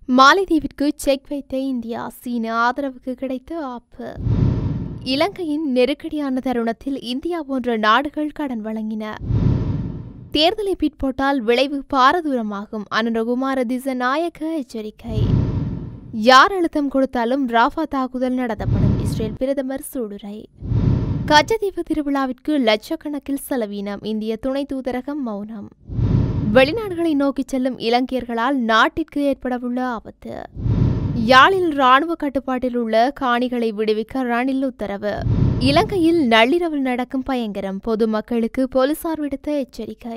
மாலைதீவிற்கு check வைத்த India சீன ஆதரவுக்கு கிடைத்த ஆப்பு இலங்கையின் நெருக்கடியான தருணத்தில் இந்தியா போன்ற நாடுகள் கடன் வழங்கின தேர்தலை பிற்போட்டால் விளைவு பாரதூரமாகும் அனுரகுமார திசநாயக்க எச்சரிக்கை யார் அழுத்தம் கொடுத்தாலும் ராஃபா தாக்குதல் நடத்தப்படும் இஸ்ரேல் பிரதமர் சூளுரை கச்சத்தீவு திருவிழாவிற்கு லட்சக்கணக்கில் செலவீனம் இந்திய துணை தூதரகம் மௌனம் வெளிநாடுகளை நோக்கிச் செல்லும் இலங்கையர்களால் நாட்டிற்கு ஏற்படவுள்ள ஆபத்து யாழில் ராணுவ கட்டுப்பாட்டில் உள்ள காணிகளை விடுவிக்க ரணில் உத்தரவு இலங்கையில் நள்ளிரவில் நடக்கும் பயங்கரம் பொதுமக்களுக்கு போலீசார் விடுத்த எச்சரிக்கை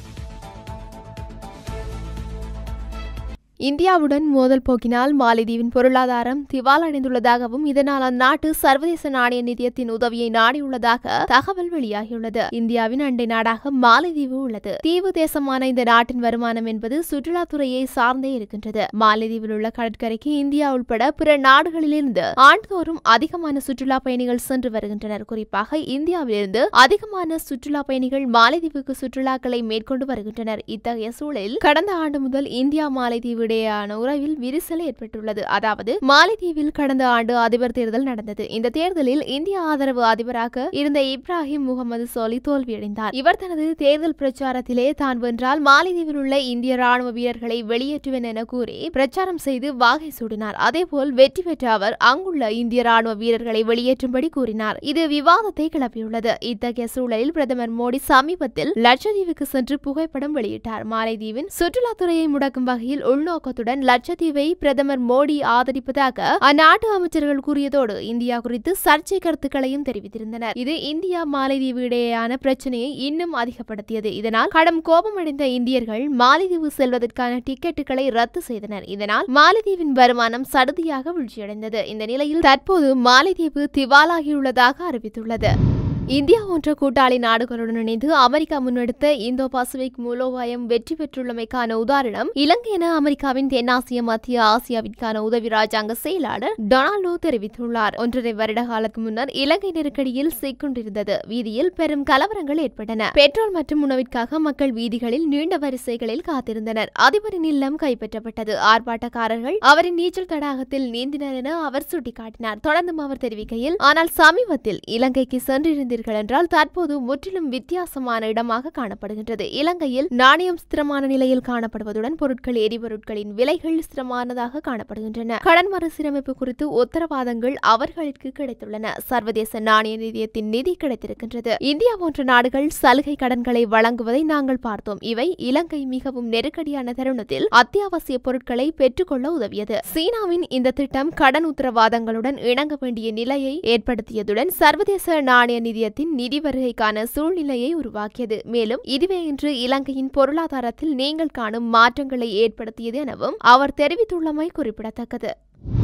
இந்தியாவுடன் மோதல் போக்கினால் மாலைதீவின் பொருளாதாரம் திவாலடைந்துள்ளதாகவும் இதனால் அந்நாட்டு சர்வதேச நாணய நிதியத்தின் உதவியை நாடியுள்ளதாக தகவல் வெளியாகியுள்ளது இந்தியாவின் அண்டை நாடாக மாலைதீவு உள்ளது தீவு தேசமான இந்த நாட்டின் வருமானம் என்பது சுற்றுலாத்துறையை சார்ந்தே இருக்கின்றது மாலைதீவில் உள்ள கடற்கரைக்கு இந்தியா உட்பட பிற நாடுகளிலிருந்து ஆண்டுதோறும் அதிகமான சுற்றுலா பயணிகள் சென்று வருகின்றனர் குறிப்பாக இந்தியாவிலிருந்து அதிகமான சுற்றுலா பயணிகள் மாலைதீவுக்கு சுற்றுலாக்களை மேற்கொண்டு வருகின்றனர் இத்தகைய சூழலில் கடந்த ஆண்டு முதல் இந்தியா மாலைதீவு இடையேயான உறவில் விரிசல் ஏற்பட்டுள்ளது அதாவது மாலைதீவில் கடந்த ஆண்டு அதிபர் தேர்தல் நடந்தது இந்த தேர்தலில் இந்திய ஆதரவு அதிபராக இருந்த இப்ராஹிம் முகமது சோலி தோல்வியடைந்தார் இவர் தனது தேர்தல் பிரச்சாரத்திலே தான் வென்றால் மாலைதீவில் உள்ள இந்திய ராணுவ வீரர்களை வெளியேற்றுவேன் என கூறி பிரச்சாரம் செய்து வாகை சூடினார் அதேபோல் வெற்றி பெற்ற அவர் அங்குள்ள இந்திய ராணுவ வீரர்களை வெளியேற்றும்படி கூறினார் இது விவாதத்தை கிளப்பியுள்ளது இத்தகைய சூழலில் பிரதமர் மோடி சமீபத்தில் லட்சத்தீவுக்கு சென்று புகைப்படம் வெளியிட்டார் மாலைதீவின் சுற்றுலாத்துறையை முடக்கும் வகையில் உள்நோக்க நோக்கத்துடன் லட்சத்தீவை பிரதமர் மோடி ஆதரிப்பதாக அந்நாட்டு அமைச்சர்கள் கூறியதோடு இந்தியா குறித்து சர்ச்சை கருத்துக்களையும் தெரிவித்திருந்தனர் இது இந்தியா மாலைதீவு இடையேயான பிரச்சனையை இன்னும் அதிகப்படுத்தியது இதனால் கடும் கோபமடைந்த இந்தியர்கள் மாலைதீவு செல்வதற்கான டிக்கெட்டுகளை ரத்து செய்தனர் இதனால் மாலைதீவின் வருமானம் சடுதியாக வீழ்ச்சியடைந்தது இந்த நிலையில் தற்போது மாலைதீவு திவாலாகியுள்ளதாக அறிவித்துள்ளது இந்தியா போன்ற கூட்டாளி நாடுகளுடன் இணைந்து அமெரிக்கா முன்னெடுத்த இந்தோ பசிபிக் மூலோபாயம் வெற்றி பெற்றுள்ளமைக்கான உதாரணம் இலங்கை என அமெரிக்காவின் தென்னாசிய மத்திய ஆசியாவிற்கான உதவி ராஜாங்க செயலாளர் டொனால்டோ தெரிவித்துள்ளார் ஒன்றரை வருட காலத்துக்கு முன்னர் இலங்கை நெருக்கடியில் சிக்கொண்டிருந்தது வீதியில் பெரும் கலவரங்கள் ஏற்பட்டன பெட்ரோல் மற்றும் உணவிற்காக மக்கள் வீதிகளில் நீண்ட வரிசைகளில் காத்திருந்தனர் அதிபரின் இல்லம் கைப்பற்றப்பட்டது ஆர்ப்பாட்டக்காரர்கள் அவரின் நீச்சல் தடாகத்தில் நீந்தினர் என அவர் சுட்டிக்காட்டினார் தொடர்ந்தும் அவர் தெரிவிக்கையில் ஆனால் சமீபத்தில் இலங்கைக்கு சென்றிருந்த இருந்தீர்கள் என்றால் தற்போது முற்றிலும் வித்தியாசமான இடமாக காணப்படுகின்றது இலங்கையில் நாணயம் ஸ்திரமான நிலையில் காணப்படுவதுடன் பொருட்கள் எரிபொருட்களின் விலைகள் ஸ்திரமானதாக காணப்படுகின்றன கடன் மறுசீரமைப்பு குறித்து உத்தரவாதங்கள் அவர்களுக்கு கிடைத்துள்ளன சர்வதேச நாணய நிதியத்தின் நிதி கிடைத்திருக்கின்றது இந்தியா போன்ற நாடுகள் சலுகை கடன்களை வழங்குவதை நாங்கள் பார்த்தோம் இவை இலங்கை மிகவும் நெருக்கடியான தருணத்தில் அத்தியாவசிய பொருட்களை பெற்றுக்கொள்ள உதவியது சீனாவின் இந்த திட்டம் கடன் உத்தரவாதங்களுடன் இணங்க வேண்டிய நிலையை ஏற்படுத்தியதுடன் சர்வதேச நாணய நிதி நிதியத்தின் நிதி வருகைக்கான சூழ்நிலையை உருவாக்கியது மேலும் இதுவே இன்று இலங்கையின் பொருளாதாரத்தில் நீங்கள் காணும் மாற்றங்களை ஏற்படுத்தியது எனவும் அவர் தெரிவித்துள்ளமை குறிப்பிடத்தக்கது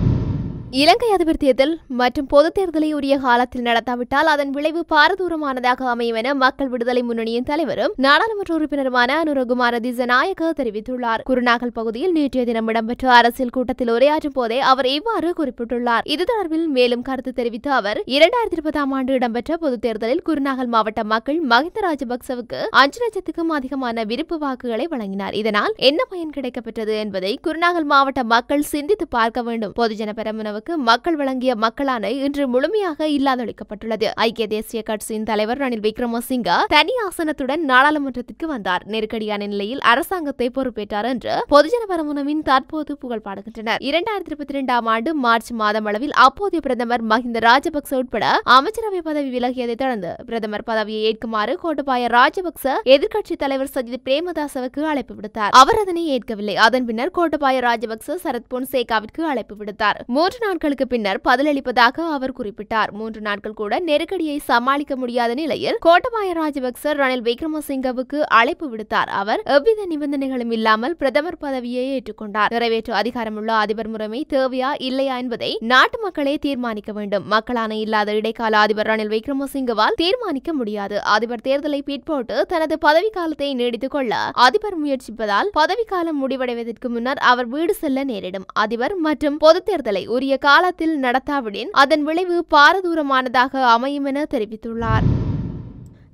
இலங்கை அதிபர் தேர்தல் மற்றும் பொதுத் தேர்தலை உரிய காலத்தில் நடத்தாவிட்டால் அதன் விளைவு பாரதூரமானதாக அமையும் என மக்கள் விடுதலை முன்னணியின் தலைவரும் நாடாளுமன்ற உறுப்பினருமான அனுரகுமார திசநாயக்க தெரிவித்துள்ளார் குருநாகல் பகுதியில் நேற்றைய தினம் இடம்பெற்ற அரசியல் கூட்டத்தில் உரையாற்றும் போதே அவர் இவ்வாறு குறிப்பிட்டுள்ளார் இது தொடர்பில் மேலும் கருத்து தெரிவித்த அவர் இரண்டாயிரத்தி இருபதாம் ஆண்டு இடம்பெற்ற பொதுத் தேர்தலில் குருநாகல் மாவட்ட மக்கள் மஹிந்த ராஜபக்சவுக்கு அஞ்சு லட்சத்துக்கும் அதிகமான விருப்பு வாக்குகளை வழங்கினார் இதனால் என்ன பயன் கிடைக்கப்பெற்றது என்பதை குருநாகல் மாவட்ட மக்கள் சிந்தித்து பார்க்க வேண்டும் பொதுஜன பெரமுனவு உணவுக்கு மக்கள் வழங்கிய மக்களான இன்று முழுமையாக இல்லாதொழிக்கப்பட்டுள்ளது ஐக்கிய தேசிய கட்சியின் தலைவர் ரணில் விக்ரமசிங்க தனி ஆசனத்துடன் நாடாளுமன்றத்திற்கு வந்தார் நெருக்கடியான நிலையில் அரசாங்கத்தை பொறுப்பேற்றார் என்று பொதுஜன பரமுனவின் தற்போது புகழ் பாடுகின்றனர் இரண்டாயிரத்தி இருபத்தி இரண்டாம் ஆண்டு மார்ச் மாதம் அளவில் அப்போதைய பிரதமர் மஹிந்த ராஜபக்ச உட்பட அமைச்சரவை பதவி விலகியதை தொடர்ந்து பிரதமர் பதவியை ஏற்குமாறு கோட்டபாய ராஜபக்ச எதிர்க்கட்சி தலைவர் சஜித் பிரேமதாசவுக்கு அழைப்பு விடுத்தார் அவர் அதனை ஏற்கவில்லை அதன் பின்னர் கோட்டபாய ராஜபக்ச சரத் பொன்சேகாவிற்கு அழைப்பு விடுத்தார் மூன்று நாட்களுக்கு பின்னர் பதிலளிப்பதாக அவர் குறிப்பிட்டார் மூன்று நாட்கள் கூட நெருக்கடியை சமாளிக்க முடியாத நிலையில் கோட்டபாய ராஜபக்ச ரணில் விக்ரமசிங்கவுக்கு அழைப்பு விடுத்தார் அவர் எவ்வித நிபந்தனைகளும் இல்லாமல் பிரதமர் பதவியை ஏற்றுக்கொண்டார் நிறைவேற்று அதிகாரமுள்ள அதிபர் முறைமை தேவையா இல்லையா என்பதை நாட்டு மக்களே தீர்மானிக்க வேண்டும் மக்களான இல்லாத இடைக்கால அதிபர் ரணில் விக்ரமசிங்கவால் தீர்மானிக்க முடியாது அதிபர் தேர்தலை பிற்போட்டு தனது பதவிக்காலத்தை நீடித்துக் கொள்ள அதிபர் முயற்சிப்பதால் பதவிக்காலம் முடிவடைவதற்கு முன்னர் அவர் வீடு செல்ல நேரிடும் அதிபர் மற்றும் பொதுத் தேர்தலை உரிய காலத்தில் நடத்தாவிடின் அதன் விளைவு பாரதூரமானதாக அமையும் என தெரிவித்துள்ளார்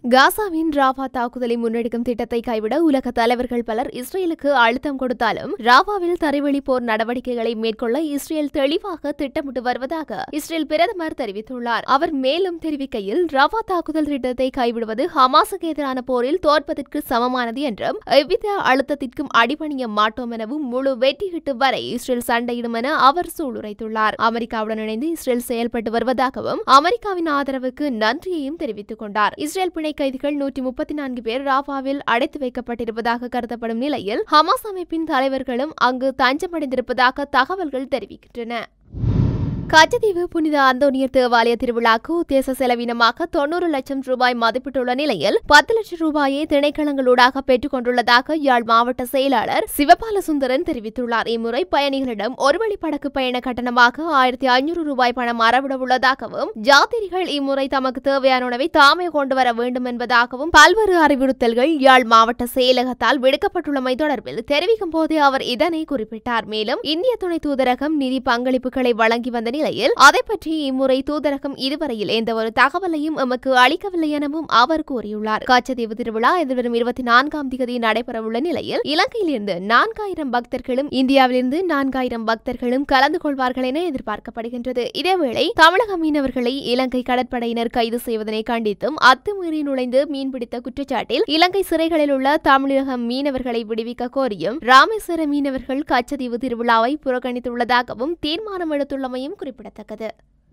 காசாவின் ராபா தாக்குதலை முன்னெடுக்கும் திட்டத்தை கைவிட உலக தலைவர்கள் பலர் இஸ்ரேலுக்கு அழுத்தம் கொடுத்தாலும் ராபாவில் தரைவழி போர் நடவடிக்கைகளை மேற்கொள்ள இஸ்ரேல் தெளிவாக திட்டமிட்டு வருவதாக இஸ்ரேல் பிரதமர் தெரிவித்துள்ளார் அவர் மேலும் தெரிவிக்கையில் ராபா தாக்குதல் திட்டத்தை கைவிடுவது ஹமாஸுக்கு எதிரான போரில் தோற்பதற்கு சமமானது என்றும் எவ்வித அழுத்தத்திற்கும் அடிபணிய மாட்டோம் எனவும் முழு வெற்றி கிட்டும் வரை இஸ்ரேல் சண்டையிடும் என அவர் சூளுரைத்துள்ளார் அமெரிக்காவுடன் இணைந்து இஸ்ரேல் செயல்பட்டு வருவதாகவும் அமெரிக்காவின் ஆதரவுக்கு நன்றியையும் தெரிவித்துக் கொண்டார் இஸ்ரேல் பிணை கைதிகள் நூற்றி முப்பத்தி நான்கு பேர் ராஃபாவில் அடைத்து வைக்கப்பட்டிருப்பதாக கருதப்படும் நிலையில் ஹமாஸ் அமைப்பின் தலைவர்களும் அங்கு தஞ்சமடைந்திருப்பதாக தகவல்கள் தெரிவிக்கின்றன கச்சத்தீவு புனித அந்தோனியர் தேவாலய திருவிழாக்கு உத்தேச செலவினமாக தொன்னூறு லட்சம் ரூபாய் மதிப்பிட்டுள்ள நிலையில் பத்து லட்சம் ரூபாயை திணைக்களங்களூடாக பெற்றுக் கொண்டுள்ளதாக யாழ் மாவட்ட செயலாளர் சிவபால சுந்தரன் தெரிவித்துள்ளார் இம்முறை பயணிகளிடம் ஒரு வழி படகு பயண கட்டணமாக ஆயிரத்தி ஐநூறு ரூபாய் பணம் அறவிட உள்ளதாகவும் ஜாத்திரிகள் இம்முறை தமக்கு தேவையான உணவை தாமே கொண்டு வர வேண்டும் என்பதாகவும் பல்வேறு அறிவுறுத்தல்கள் யாழ் மாவட்ட செயலகத்தால் விடுக்கப்பட்டுள்ளமை தொடர்பில் தெரிவிக்கும் போதே அவர் இதனை குறிப்பிட்டார் மேலும் இந்திய துணை தூதரகம் நிதி பங்களிப்புகளை வழங்கி வந்த நிலையில் அதை பற்றி இம்முறை தூதரகம் இதுவரையில் எந்த ஒரு தகவலையும் எமக்கு அளிக்கவில்லை எனவும் அவர் கூறியுள்ளார் காச்சதீவு திருவிழா எதிர்வரும் இருபத்தி நான்காம் தேதி நடைபெறவுள்ள நிலையில் இலங்கையிலிருந்து நான்காயிரம் பக்தர்களும் இந்தியாவிலிருந்து நான்காயிரம் பக்தர்களும் கலந்து கொள்வார்கள் என எதிர்பார்க்கப்படுகின்றது இதேவேளை தமிழக மீனவர்களை இலங்கை கடற்படையினர் கைது செய்வதனை கண்டித்தும் அத்துமீறி நுழைந்து மீன்பிடித்த குற்றச்சாட்டில் இலங்கை சிறைகளில் உள்ள தமிழக மீனவர்களை விடுவிக்க கோரியும் ராமேஸ்வர மீனவர்கள் கச்சதீவு திருவிழாவை புறக்கணித்துள்ளதாகவும் தீர்மானம் எடுத்துள்ளமையும் குறிப்பிடத்தக்கது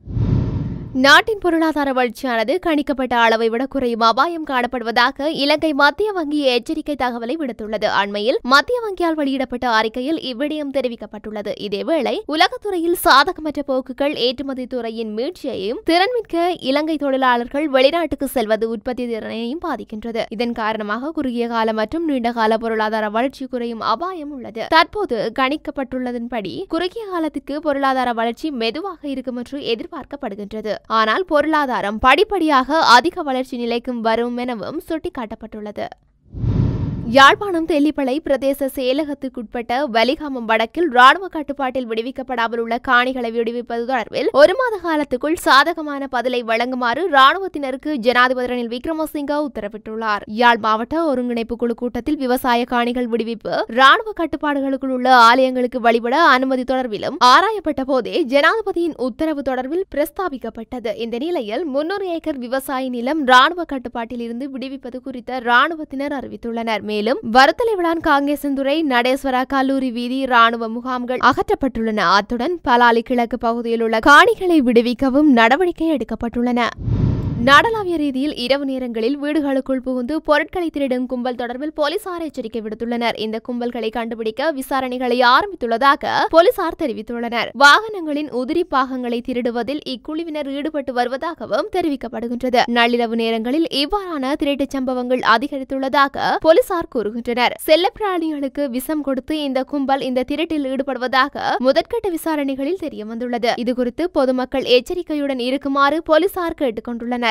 நாட்டின் பொருளாதார வளர்ச்சியானது கணிக்கப்பட்ட அளவை விட குறையும் அபாயம் காணப்படுவதாக இலங்கை மத்திய வங்கி எச்சரிக்கை தகவலை விடுத்துள்ளது அண்மையில் மத்திய வங்கியால் வெளியிடப்பட்ட அறிக்கையில் இவ்விடயம் தெரிவிக்கப்பட்டுள்ளது இதேவேளை உலகத்துறையில் சாதகமற்ற போக்குகள் ஏற்றுமதி துறையின் மீட்சியையும் திறன்மிக்க இலங்கை தொழிலாளர்கள் வெளிநாட்டுக்கு செல்வது உற்பத்தி திறனையும் பாதிக்கின்றது இதன் காரணமாக குறுகிய கால மற்றும் நீண்டகால பொருளாதார வளர்ச்சி குறையும் அபாயம் உள்ளது தற்போது கணிக்கப்பட்டுள்ளதன்படி குறுகிய காலத்துக்கு பொருளாதார வளர்ச்சி மெதுவாக இருக்கும் என்று எதிர்பார்க்கப்படுகின்றது ஆனால் பொருளாதாரம் படிப்படியாக அதிக வளர்ச்சி நிலைக்கும் வரும் எனவும் சுட்டிக்காட்டப்பட்டுள்ளது யாழ்ப்பாணம் தெல்லிப்பளை பிரதேச செயலகத்துக்குட்பட்ட வலிகாமம் வடக்கில் ராணுவ கட்டுப்பாட்டில் விடுவிக்கப்படாமல் உள்ள காணிகளை விடுவிப்பது தொடர்பில் ஒரு மாத காலத்துக்குள் சாதகமான பதிலை வழங்குமாறு ராணுவத்தினருக்கு ஜனாதிபதி ரணில் விக்ரமசிங்க உத்தரவிட்டுள்ளார் யாழ் மாவட்ட ஒருங்கிணைப்பு குழு கூட்டத்தில் விவசாய காணிகள் விடுவிப்பு ராணுவ கட்டுப்பாடுகளுக்குள் உள்ள ஆலயங்களுக்கு வழிபட அனுமதி தொடர்பிலும் ஆராயப்பட்ட போதே ஜனாதிபதியின் உத்தரவு தொடர்பில் பிரஸ்தாபிக்கப்பட்டது இந்த நிலையில் முன்னூறு ஏக்கர் விவசாய நிலம் ராணுவ கட்டுப்பாட்டில் இருந்து விடுவிப்பது குறித்த ராணுவத்தினர் அறிவித்துள்ளனர் மேலும் வரத்தலைவிளான் காங்கேசந்துறை நடேஸ்வரா கல்லூரி வீதி ராணுவ முகாம்கள் அகற்றப்பட்டுள்ளன அத்துடன் பலாலி கிழக்கு பகுதியில் உள்ள காணிகளை விடுவிக்கவும் நடவடிக்கை எடுக்கப்பட்டுள்ளன நாடளாவிய ரீதியில் இரவு நேரங்களில் வீடுகளுக்குள் புகுந்து பொருட்களை திருடும் கும்பல் தொடர்பில் போலீசார் எச்சரிக்கை விடுத்துள்ளனர் இந்த கும்பல்களை கண்டுபிடிக்க விசாரணைகளை ஆரம்பித்துள்ளதாக போலீசார் தெரிவித்துள்ளனர் வாகனங்களின் உதிரி பாகங்களை திருடுவதில் இக்குழுவினர் ஈடுபட்டு வருவதாகவும் தெரிவிக்கப்படுகின்றது நள்ளிரவு நேரங்களில் இவ்வாறான திருட்டுச் சம்பவங்கள் அதிகரித்துள்ளதாக போலீசார் கூறுகின்றனர் செல்லப்பிராணிகளுக்கு விஷம் கொடுத்து இந்த கும்பல் இந்த திருட்டில் ஈடுபடுவதாக முதற்கட்ட விசாரணைகளில் தெரியவந்துள்ளது இதுகுறித்து பொதுமக்கள் எச்சரிக்கையுடன் இருக்குமாறு போலீசார் கேட்டுக்கொண்டுள்ளனர்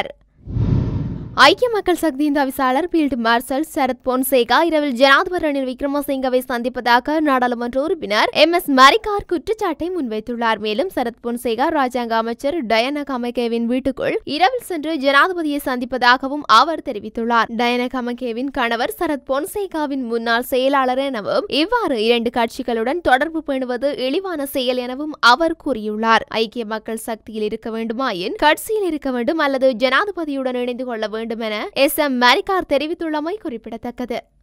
ஐக்கிய மக்கள் சக்தியின் தவிசாளர் பீல்டு மார்ஷல் சரத் பொன்சேகா இரவில் ஜனாதிபதி ரணில் விக்ரமசிங்கவை சந்திப்பதாக நாடாளுமன்ற உறுப்பினர் எம் எஸ் மரிகார் குற்றச்சாட்டை முன்வைத்துள்ளார் மேலும் சரத் பொன்சேகா ராஜாங்க அமைச்சர் டயனா கமகேவின் வீட்டுக்குள் இரவில் சென்று ஜனாதிபதியை சந்திப்பதாகவும் அவர் தெரிவித்துள்ளார் டயனா கமகேவின் கணவர் சரத் பொன்சேகாவின் முன்னாள் செயலாளர் எனவும் இவ்வாறு இரண்டு கட்சிகளுடன் தொடர்பு பேணுவது இழிவான செயல் எனவும் அவர் கூறியுள்ளார் ஐக்கிய மக்கள் சக்தியில் இருக்க வேண்டுமாயின் கட்சியில் இருக்க வேண்டும் அல்லது ஜனாதிபதியுடன் இணைந்து கொள்ள வேண்டும் என எஸ் எம் மரிகார் தெரிவித்துள்ளமை குறிப்பிடத்தக்கது